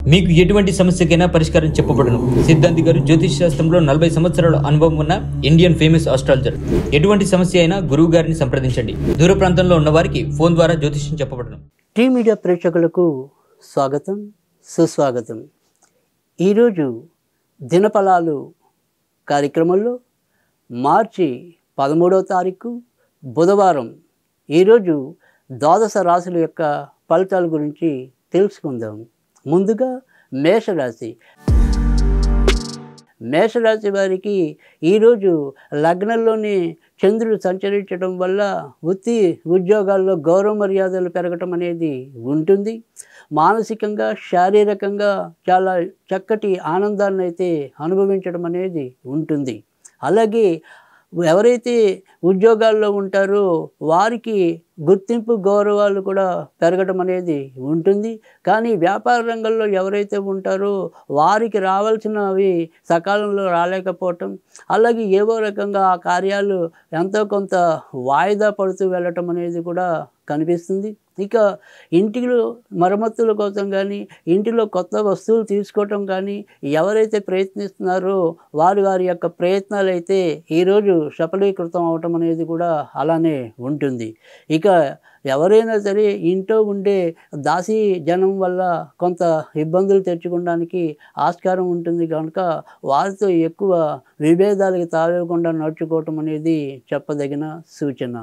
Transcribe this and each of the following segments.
మీకు ఎటువంటి సమస్యకైనా పరిష్కారం చెప్పబడును సిద్ధాంతి గారు జ్యోతిష్ శాస్త్రంలో నలభై సంవత్సరాల అనుభవం ఉన్న ఇండియన్ ఫేమస్ ఆస్ట్రాలజర్ ఎటువంటి సమస్య అయినా గురువు గారిని సంప్రదించండి దూర ప్రాంతంలో ఉన్న వారికి ఫోన్ ద్వారా జ్యోతిష్యం చెప్పబడును టీ మీడియా ప్రేక్షకులకు స్వాగతం సుస్వాగతం ఈరోజు దినఫలాలు కార్యక్రమంలో మార్చి పదమూడవ తారీఖు బుధవారం ఈరోజు ద్వాదశ రాశుల యొక్క ఫలితాల గురించి తెలుసుకుందాం ముందుగా మేషరాశి మేషరాశి వారికి ఈరోజు లగ్నంలోని చంద్రుడు సంచరించడం వల్ల వృత్తి ఉద్యోగాల్లో గౌరవ మర్యాదలు పెరగటం అనేది ఉంటుంది మానసికంగా శారీరకంగా చాలా చక్కటి ఆనందాన్ని అయితే అనుభవించడం అనేది ఉంటుంది అలాగే ఎవరైతే ఉద్యోగాల్లో ఉంటారో వారికి గుర్తింపు గౌరవాలు కూడా పెరగడం అనేది ఉంటుంది కానీ వ్యాపార రంగంలో ఎవరైతే ఉంటారో వారికి రావాల్సినవి సకాలంలో రాలేకపోవటం అలాగే ఏవో రకంగా ఆ కార్యాలు ఎంతో కొంత వాయిదా పడుతూ వెళ్ళటం అనేది కూడా కనిపిస్తుంది ఇక ఇంటిలో మరమ్మతుల కోసం కానీ ఇంటిలో కొత్త వస్తువులు తీసుకోవటం కానీ ఎవరైతే ప్రయత్నిస్తున్నారో వారి వారి యొక్క ప్రయత్నాలు అయితే ఈరోజు సఫలీకృతం అవటం అనేది కూడా అలానే ఉంటుంది ఇక ఎవరైనా సరే ఇంట్లో ఉండే దాసీ జనం వల్ల కొంత ఇబ్బందులు తెచ్చుకోవడానికి ఆస్కారం ఉంటుంది కనుక వారితో ఎక్కువ విభేదాలకు తావేయకుండా నడుచుకోవటం అనేది చెప్పదగిన సూచన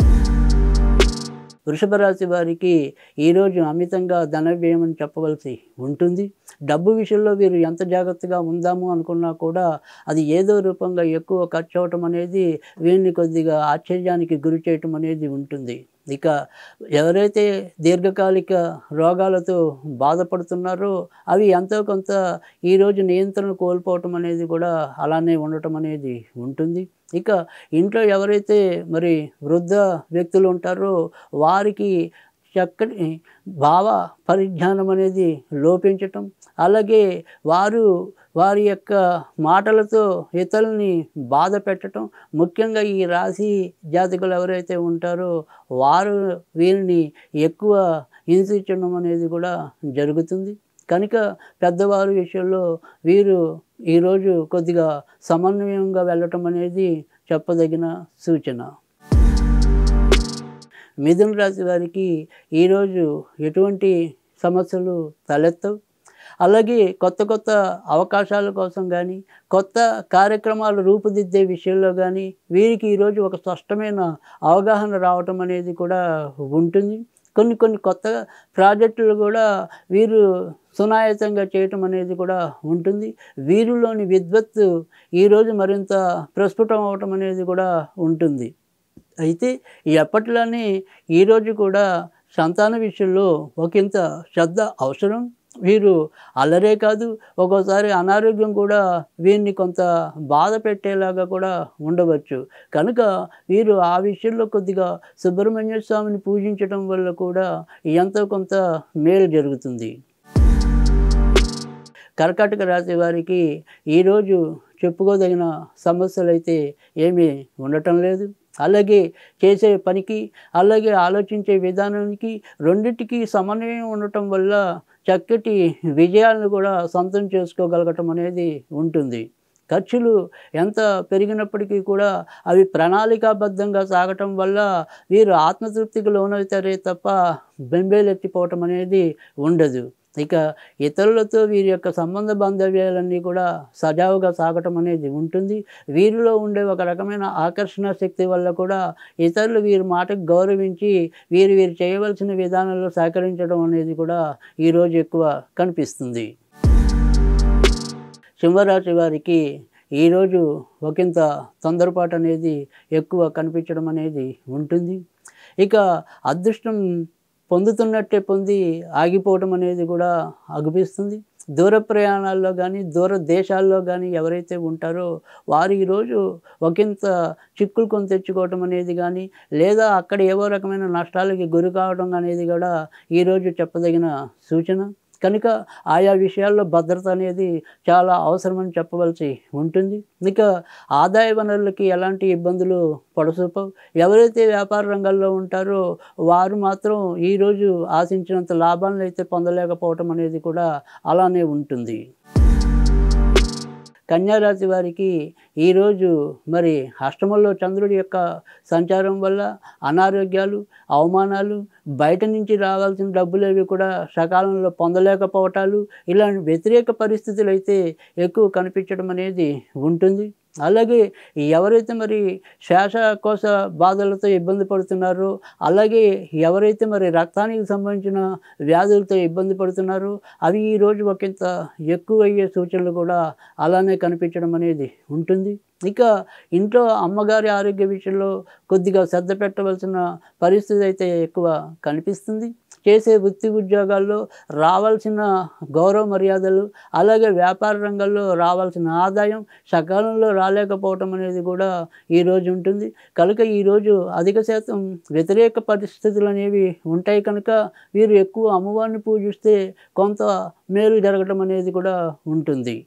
వృషభ రాశి వారికి ఈరోజు అమితంగా ధన వ్యయం అని చెప్పవలసి ఉంటుంది డబ్బు విషయంలో వీరు ఎంత జాగ్రత్తగా ఉందాము అనుకున్నా కూడా అది ఏదో రూపంగా ఎక్కువ ఖర్చు అవటం అనేది వీరిని కొద్దిగా ఆశ్చర్యానికి గురి చేయటం అనేది ఉంటుంది ఇక ఎవరైతే దీర్ఘకాలిక రోగాలతో బాధపడుతున్నారో అవి ఎంతో కొంత ఈరోజు నియంత్రణ కోల్పోవటం అనేది కూడా అలానే ఉండటం అనేది ఉంటుంది ఇక ఇంట్లో ఎవరైతే మరి వృద్ధ వ్యక్తులు ఉంటారో వారికి చక్కటి భావ పరిజ్ఞానం అనేది లోపించటం అలాగే వారు వారి యొక్క మాటలతో ఇతరుల్ని బాధ పెట్టడం ముఖ్యంగా ఈ రాశి జాతకులు ఎవరైతే ఉంటారో వారు వీరిని ఎక్కువ హింసించడం అనేది కూడా జరుగుతుంది కనుక పెద్దవారి విషయంలో వీరు ఈరోజు కొద్దిగా సమన్వయంగా వెళ్ళటం అనేది చెప్పదగిన సూచన మిథున రాశి వారికి ఈరోజు ఎటువంటి సమస్యలు తలెత్తవు అలాగే కొత్త కొత్త అవకాశాల కోసం కానీ కొత్త కార్యక్రమాలు రూపుదిద్దే విషయంలో కానీ వీరికి ఈరోజు ఒక స్పష్టమైన అవగాహన రావటం అనేది కూడా ఉంటుంది కొన్ని కొన్ని కొత్త ప్రాజెక్టులు కూడా వీరు సునాయసంగా చేయటం అనేది కూడా ఉంటుంది వీరిలోని విద్వత్తు ఈరోజు మరింత ప్రస్ఫుటం అవటం అనేది కూడా ఉంటుంది అయితే ఎప్పటిలానే ఈరోజు కూడా సంతాన విషయంలో ఒకంత శ్రద్ధ అవసరం వీరు అల్లరే కాదు ఒక్కోసారి అనారోగ్యం కూడా వీరిని కొంత బాధ పెట్టేలాగా కూడా ఉండవచ్చు కనుక వీరు ఆ విషయంలో కొద్దిగా సుబ్రహ్మణ్య స్వామిని పూజించడం వల్ల కూడా ఎంతో కొంత మేలు జరుగుతుంది కర్కాటక రాశి వారికి ఈరోజు చెప్పుకోదగిన సమస్యలు అయితే ఏమీ ఉండటం లేదు అలాగే చేసే పనికి అలాగే ఆలోచించే విధానానికి రెండింటికి సమన్వయం ఉండటం వల్ల చక్కటి విజయాలను కూడా సొంతం చేసుకోగలగటం అనేది ఉంటుంది ఖర్చులు ఎంత పెరిగినప్పటికీ కూడా అవి ప్రణాళికాబద్ధంగా సాగటం వల్ల వీరు ఆత్మతృప్తికి లోనవుతారే తప్ప బెంబేలెత్తిపోవటం అనేది ఉండదు ఇక ఇతరులతో వీరి యొక్క సంబంధ బాంధవ్యాలన్నీ కూడా సజావుగా సాగటం అనేది ఉంటుంది వీరిలో ఉండే ఒక రకమైన ఆకర్షణ శక్తి వల్ల కూడా ఇతరులు వీరి మాటకు గౌరవించి వీరు వీరు చేయవలసిన విధానంలో సహకరించడం అనేది కూడా ఈరోజు ఎక్కువ కనిపిస్తుంది సింహరాశి వారికి ఈరోజు ఒకంత తొందరపాటు అనేది ఎక్కువ కనిపించడం అనేది ఉంటుంది ఇక అదృష్టం పొందుతున్నట్టే పొంది ఆగిపోవటం అనేది కూడా అగుపిస్తుంది దూర ప్రయాణాల్లో కానీ దూర దేశాల్లో కానీ ఎవరైతే ఉంటారో వారు ఈరోజు ఒకంత చిక్కులు కొని తెచ్చుకోవటం అనేది కానీ లేదా అక్కడ ఏవో రకమైన నష్టాలకి గురి కావడం అనేది కూడా ఈరోజు చెప్పదగిన సూచన కనుక ఆయా విషయాల్లో భద్రత అనేది చాలా అవసరమని చెప్పవలసి ఉంటుంది ఇక ఆదాయ వనరులకి ఎలాంటి ఇబ్బందులు పడసూపవు ఎవరైతే వ్యాపార రంగాల్లో ఉంటారో వారు మాత్రం ఈరోజు ఆశించినంత లాభాలను అయితే పొందలేకపోవటం అనేది కూడా అలానే ఉంటుంది కన్యారాశి వారికి ఈరోజు మరి అష్టమంలో చంద్రుడి యొక్క సంచారం వల్ల అనారోగ్యాలు అవమానాలు బయట నుంచి రావాల్సిన డబ్బులు అవి కూడా సకాలంలో పొందలేకపోవటాలు ఇలాంటి వ్యతిరేక పరిస్థితులు అయితే ఎక్కువ కనిపించడం అనేది ఉంటుంది అలాగే ఎవరైతే మరి శ్వాసకోశ బాధలతో ఇబ్బంది పడుతున్నారో అలాగే ఎవరైతే మరి రక్తానికి సంబంధించిన వ్యాధులతో ఇబ్బంది పడుతున్నారో అవి ఈరోజు ఒకంత ఎక్కువ అయ్యే సూచనలు కూడా అలానే కనిపించడం అనేది ఉంటుంది ఇక ఇంట్లో అమ్మగారి ఆరోగ్య విషయంలో కొద్దిగా శ్రద్ధ పెట్టవలసిన పరిస్థితి అయితే ఎక్కువ కనిపిస్తుంది చేసే వృత్తి ఉద్యోగాల్లో రావాల్సిన గౌరవ మర్యాదలు అలాగే వ్యాపార రంగంలో రావాల్సిన ఆదాయం సకాలంలో రాలేకపోవటం అనేది కూడా ఈరోజు ఉంటుంది కనుక ఈరోజు అధిక శాతం వ్యతిరేక పరిస్థితులు అనేవి ఉంటాయి కనుక వీరు ఎక్కువ అమ్మవారిని పూజిస్తే కొంత మేలు జరగటం అనేది కూడా ఉంటుంది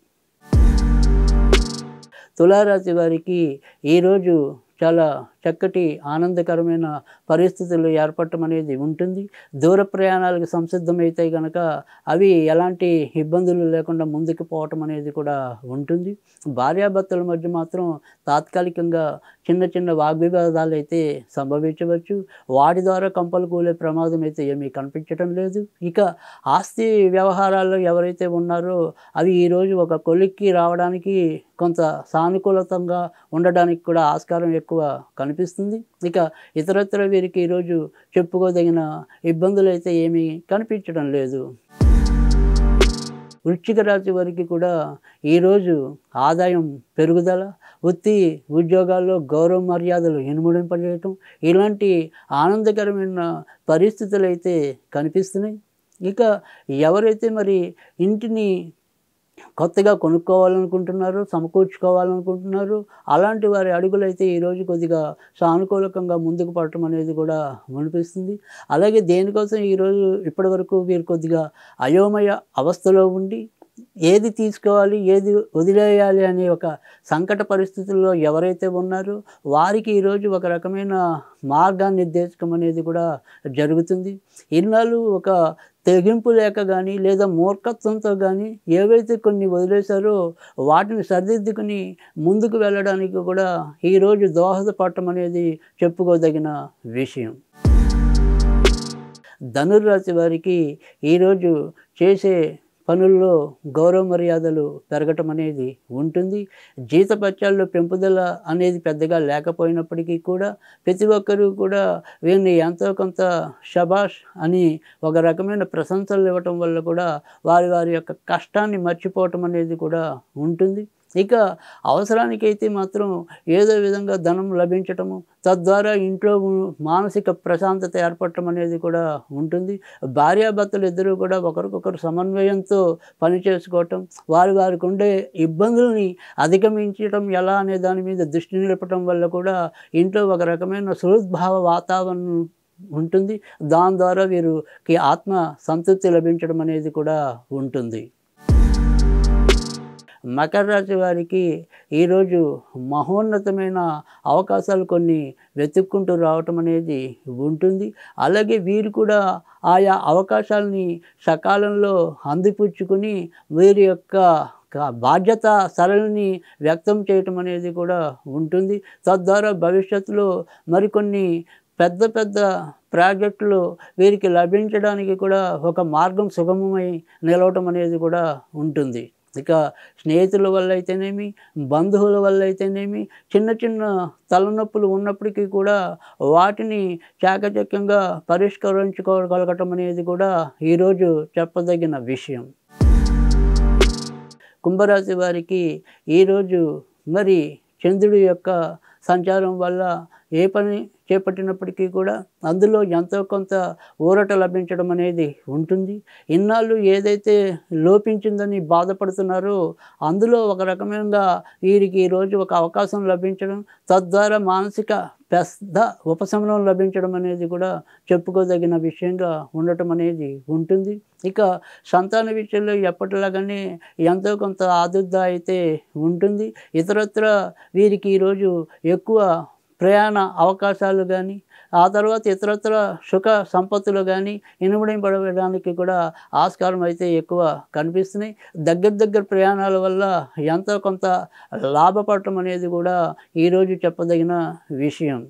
తులారాశి వారికి ఈరోజు చాలా చక్కటి ఆనందకరమైన పరిస్థితులు ఏర్పడటం అనేది ఉంటుంది దూర ప్రయాణాలకు సంసిద్ధమైతే కనుక అవి ఎలాంటి ఇబ్బందులు లేకుండా ముందుకు పోవటం అనేది కూడా ఉంటుంది భార్యాభర్తల మధ్య మాత్రం తాత్కాలికంగా చిన్న చిన్న వాగ్వివాదాలు అయితే సంభవించవచ్చు వాటి ద్వారా కంపలు కూలే ప్రమాదం అయితే ఏమీ కనిపించడం లేదు ఇక ఆస్తి వ్యవహారాల్లో ఎవరైతే ఉన్నారో అవి ఈరోజు ఒక కొలిక్కి రావడానికి కొంత సానుకూలతంగా ఉండడానికి కూడా ఆస్కారం ఎక్కువ కనిపిస్తుంది ఇక ఇతరత్ర వీరికి ఈరోజు చెప్పుకోదగిన ఇబ్బందులు అయితే ఏమీ కనిపించడం లేదు వృశ్చిక రాశి వారికి కూడా ఈరోజు ఆదాయం పెరుగుదల వృత్తి ఉద్యోగాల్లో గౌరవ మర్యాదలు ఇనుముడింపజేయటం ఇలాంటి ఆనందకరమైన పరిస్థితులు అయితే కనిపిస్తున్నాయి ఇక ఎవరైతే మరి ఇంటిని కొత్తగా కొనుక్కోవాలనుకుంటున్నారు సమకూర్చుకోవాలనుకుంటున్నారు అలాంటి వారి అడుగులైతే ఈరోజు కొద్దిగా సానుకూలకంగా ముందుకు పడటం అనేది కూడా అనిపిస్తుంది అలాగే దేనికోసం ఈరోజు ఇప్పటివరకు వీరు కొద్దిగా అయోమయ అవస్థలో ఉండి ఏది తీసుకోవాలి ఏది వదిలేయాలి అనే ఒక సంకట పరిస్థితుల్లో ఎవరైతే ఉన్నారో వారికి ఈరోజు ఒక రకమైన మార్గనిర్దేశకం అనేది కూడా జరుగుతుంది ఇన్నాళ్ళు ఒక తెగింపు లేక కానీ లేదా మూర్ఖత్వంతో కానీ ఏవైతే కొన్ని వదిలేశారో వాటిని సరిదిద్దుకుని ముందుకు వెళ్ళడానికి కూడా ఈరోజు దోహదపడటం అనేది చెప్పుకోదగిన విషయం ధనుర్రాశి వారికి ఈరోజు చేసే పనుల్లో గౌరవ మర్యాదలు పెరగటం అనేది ఉంటుంది జీతపత్యాల్లో పెంపుదల అనేది పెద్దగా లేకపోయినప్పటికీ కూడా ప్రతి ఒక్కరూ కూడా వీరిని ఎంతో కొంత షబాష్ అని ఒక రకమైన ప్రశంసలు ఇవ్వటం వల్ల కూడా వారి వారి యొక్క కష్టాన్ని మర్చిపోవటం అనేది కూడా ఉంటుంది ఇక అవసరానికైతే మాత్రం ఏదో విధంగా ధనం లభించటము తద్వారా ఇంట్లో ఉ- మానసిక ప్రశాంతత ఏర్పడటం అనేది కూడా ఉంటుంది భార్యాభర్తలు ఇద్దరూ కూడా ఒకరికొకరు సమన్వయంతో పనిచేసుకోవటం వారి వారికి ఉండే ఇబ్బందుల్ని అధిగమించడం ఎలా అనే దాని మీద దృష్టి నిలపటం వల్ల కూడా ఇంట్లో ఒక రకమైన సుహృద్భావ వాతావరణం ఉంటుంది దాని ద్వారా వీరికి ఆత్మ సంతృప్తి లభించడం అనేది కూడా ఉంటుంది మకర రాశి వారికి ఈరోజు మహోన్నతమైన అవకాశాలు కొన్ని వెతుక్కుంటూ రావటం అనేది ఉంటుంది అలాగే వీరు కూడా ఆయా అవకాశాలని సకాలంలో అందిపుచ్చుకుని వీరి యొక్క క- బాధ్యత సరళిని వ్యక్తం చేయటం అనేది కూడా ఉంటుంది తద్వారా భవిష్యత్తులో మరికొన్ని పెద్ద పెద్ద ప్రాజెక్టులు వీరికి లభించడానికి కూడా ఒక మార్గం సుగమమై నిలవటం అనేది కూడా ఉంటుంది ఇక స్నేహితుల వల్ల అయితేనేమి బంధువుల వల్ల అయితేనేమి చిన్న చిన్న తలనొప్పులు ఉన్నప్పటికీ కూడా వాటిని చాకచక్యంగా పరిష్కరించుకోగలగటం అనేది కూడా ఈరోజు చెప్పదగిన విషయం కుంభరాశి వారికి ఈరోజు మరి చంద్రుడి యొక్క సంచారం వల్ల ఏ పని చేపట్టినప్పటికీ కూడా అందులో ఎంతో కొంత ఊరట లభించడం అనేది ఉంటుంది ఇన్నాళ్ళు ఏదైతే లోపించిందని బాధపడుతున్నారో అందులో ఒక రకమైన వీరికి ఈరోజు ఒక అవకాశం లభించడం తద్వారా మానసిక పెద్ద ఉపశమనం లభించడం అనేది కూడా చెప్పుకోదగిన విషయంగా ఉండటం అనేది ఉంటుంది ఇక సంతాన విషయంలో ఎప్పటిలాగానే ఎంతో కొంత ఆదుర్ద అయితే ఉంటుంది ఇతరత్ర వీరికి ఈరోజు ఎక్కువ ప్రయాణ అవకాశాలు కానీ ఆ తర్వాత ఇతరత్ర సుఖ సంపత్తులు కానీ ఇనుమడింపడడానికి కూడా ఆస్కారం అయితే ఎక్కువ కనిపిస్తున్నాయి దగ్గర దగ్గర ప్రయాణాల వల్ల ఎంతో కొంత లాభపడటం అనేది కూడా ఈరోజు చెప్పదగిన విషయం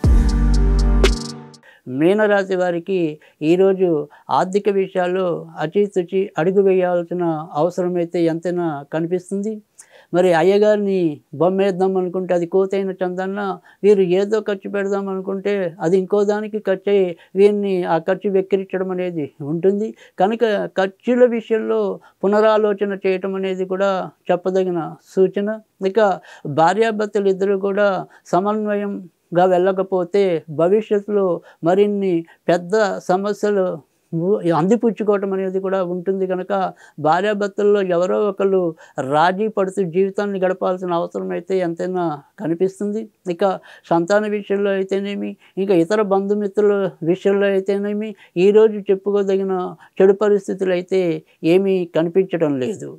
మీనరాశి వారికి ఈరోజు ఆర్థిక విషయాల్లో అచితుచి అడుగు వేయాల్సిన అవసరం అయితే ఎంతైనా కనిపిస్తుంది మరి అయ్యగారిని బొమ్మేద్దాం అనుకుంటే అది కోతైన చందన్న వీరు ఏదో ఖర్చు పెడదాం అనుకుంటే అది ఇంకో దానికి ఖర్చు అయ్యి వీరిని ఆ ఖర్చు వెక్కిరించడం అనేది ఉంటుంది కనుక ఖర్చుల విషయంలో పునరాలోచన చేయటం అనేది కూడా చెప్పదగిన సూచన ఇక భార్యాభర్తలు ఇద్దరు కూడా సమన్వయం గా వెళ్ళకపోతే భవిష్యత్తులో మరిన్ని పెద్ద సమస్యలు ము- అందిపుచ్చుకోవటం అనేది కూడా ఉంటుంది కనుక భార్యాభర్తల్లో ఎవరో ఒకళ్ళు రాజీ పడుతూ జీవితాన్ని గడపాల్సిన అవసరం అయితే ఎంతైనా కనిపిస్తుంది ఇక సంతాన విషయంలో అయితేనేమి ఇంకా ఇతర బంధుమిత్రుల విషయంలో అయితేనేమి ఈరోజు చెప్పుకోదగిన చెడు పరిస్థితులు అయితే ఏమీ కనిపించడం లేదు